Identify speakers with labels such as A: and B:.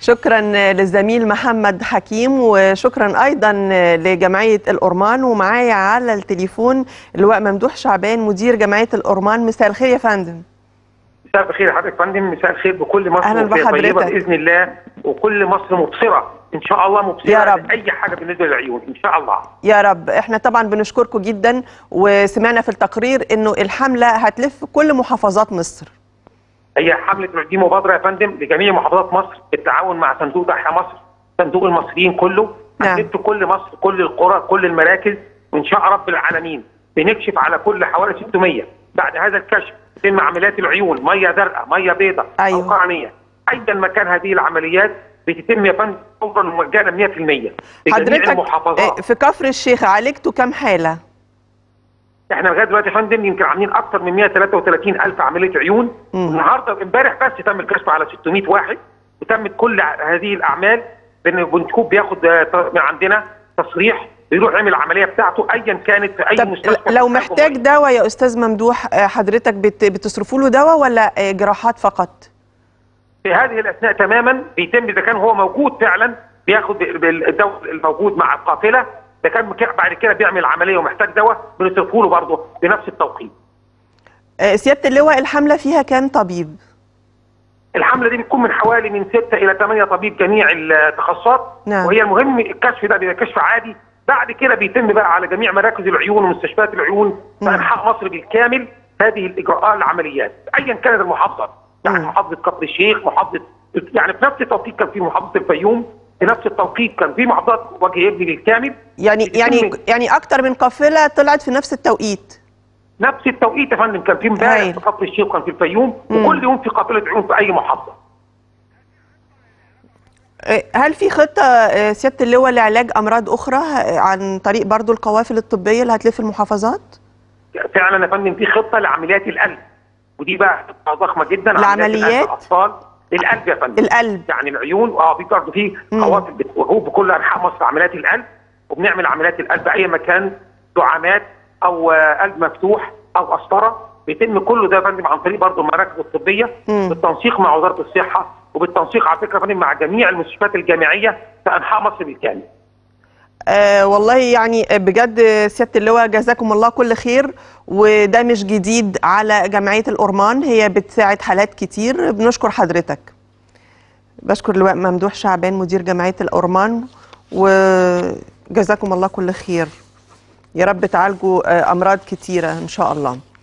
A: شكرا للزميل محمد حكيم وشكرا ايضا لجمعيه الأورمان ومعايا على التليفون اللواء ممدوح شعبان مدير جمعيه الأورمان مساء الخير يا فندم
B: مساء الخير حضرتك فندم مساء الخير بكل مصر
A: أهلاً
B: وفي طيبه
A: بحضرتك.
B: باذن الله وكل مصر مبصره ان شاء الله مبصره
A: يا رب.
B: اي حاجه بالنسبه للعيون ان شاء الله
A: يا رب احنا طبعا بنشكركم جدا وسمعنا في التقرير انه الحمله هتلف كل محافظات مصر
B: هي حمله دي مبادره يا فندم لجميع محافظات مصر بالتعاون مع صندوق تحيا مصر صندوق المصريين كله
A: نعم.
B: هتلف كل مصر كل القرى كل المراكز وان شاء رب العالمين بنكشف على كل حوالي 600 بعد هذا الكشف يتم عمليات العيون ميه زرقاء ميه بيضاء
A: أيوه.
B: او قرنيه ايا ما كان هذه العمليات بتتم يا فندم فورا ومجانا 100% في جميع
A: حضرتك
B: المحافظات
A: آه، في كفر الشيخ عالجتوا كام حاله
B: احنا لغايه دلوقتي يا فندم يمكن عاملين اكثر من 133 الف عمليه عيون
A: مم.
B: النهارده امبارح بس تم الكشف على 600 واحد وتمت كل هذه الاعمال بان بنكوب بياخد آه، ت- من عندنا تصريح بيروح يعمل العمليه بتاعته ايا كانت في اي
A: طب
B: مستشفى
A: لو
B: في
A: محتاج
B: الجمهورية.
A: دواء يا استاذ ممدوح آه، حضرتك بت- بتصرفوا له دواء ولا آه، جراحات فقط
B: في هذه الاثناء تماما بيتم اذا كان هو موجود فعلا بياخد بال- الدواء الموجود مع القافله اذا كان مك- بعد كده بيعمل عمليه ومحتاج دواء بنصرفه له برضه بنفس التوقيت
A: آه، سياده اللواء الحمله فيها كام طبيب
B: الحمله دي بتكون من حوالي من 6 الى 8 طبيب جميع التخصصات
A: نعم.
B: وهي المهم الكشف ده بيبقى كشف عادي بعد كده بيتم بقى على جميع مراكز العيون ومستشفيات العيون في
A: مم.
B: انحاء مصر بالكامل هذه الاجراءات العمليات ايا كانت المحافظه يعني
A: مم.
B: محافظه كفر الشيخ محافظه يعني في نفس التوقيت كان في محافظه الفيوم في نفس التوقيت كان في محافظات وجه ابني بالكامل
A: يعني
B: بيتم
A: يعني يعني اكتر من قافله طلعت في نفس التوقيت
B: نفس التوقيت يا فندم كان في امبارح
A: هايل.
B: في كفر الشيخ وكان في الفيوم
A: مم.
B: وكل يوم في قافله عيون في اي محافظه
A: آه، هل في خطه آه، سياده اللواء لعلاج امراض اخرى آه، عن طريق برضو القوافل الطبيه اللي هتلف المحافظات
B: فعلا يا فندم في خطه لعمليات القلب ودي بقى خطه ضخمه جدا عمليات
A: العمليات؟
B: القلب الاطفال القلب يا فندم
A: القلب
B: يعني العيون اه في برضه في
A: مم.
B: قوافل بتوجه بكل انحاء مصر عمليات القلب وبنعمل عمليات القلب اي مكان دعامات او آه، قلب مفتوح او قسطره بيتم كله ده يا فندم عن طريق برضه المراكز الطبيه
A: مم.
B: بالتنسيق مع وزاره الصحه وبالتنسيق على فكره يا فندم مع جميع المستشفيات الجامعيه في انحاء مصر بالكامل
A: آه والله يعني بجد سياده اللواء جزاكم الله كل خير وده مش جديد على جمعيه الأورمان هي بتساعد حالات كتير بنشكر حضرتك بشكر اللواء ممدوح شعبان مدير جمعيه الأورمان وجزاكم الله كل خير يا رب تعالجوا آه، امراض كتيره ان شاء الله